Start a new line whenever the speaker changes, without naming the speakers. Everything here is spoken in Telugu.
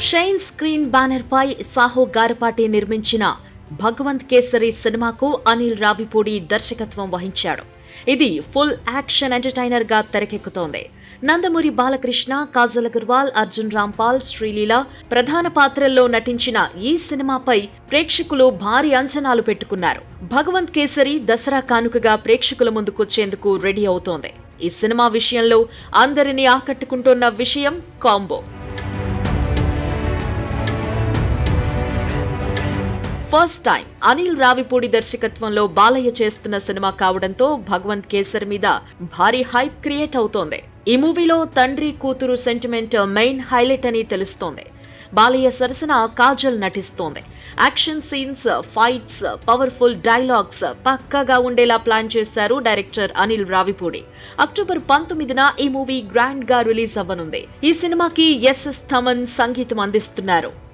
షైన్ స్క్రీన్ బ్యానర్ పై సాహో గారపాటి నిర్మించిన భగవంత్ కేసరి సినిమాకు అనిల్ రావిపూడి దర్శకత్వం వహించాడు ఇది ఫుల్ యాక్షన్ ఎంటర్టైనర్ గా తెరకెక్కుతోంది నందమూరి బాలకృష్ణ కాజల్ అగర్వాల్ అర్జున్ రాంపాల్ శ్రీలీల ప్రధాన పాత్రల్లో నటించిన ఈ సినిమాపై ప్రేక్షకులు భారీ అంచనాలు పెట్టుకున్నారు భగవంత్ కేసరి దసరా కానుకగా ప్రేక్షకుల ముందుకొచ్చేందుకు రెడీ అవుతోంది ఈ సినిమా విషయంలో అందరినీ ఆకట్టుకుంటున్న విషయం combo first time Anil Ravipudi దర్శకత్వంలో బాలయ్య చేస్తున్న సినిమా కావడంతో భగవంత్ కేసర్ మీద భారీ హైప్ క్రియేట్ అవుతోంది ఈ మూవీలో తండ్రి కూతురు సెంటిమెంట్ మెయిన్ హైలైట్ అని తెలుస్తోంది బాలయ్య సరసన కాజల్ నటిస్తోంది action scenes fights powerful dialogues పక్కాగా ఉండేలా ప్లాన్ చేశారు డైరెక్టర్ అనిల్ రావిపూడి అక్టోబర్ పంతొమ్మిదిన ఈ మూవీ గ్రాండ్ గా రిలీజ్ అవ్వనుంది ఈ సినిమాకి ఎస్ఎస్ థమన్ సంగీతం అందిస్తున్నారు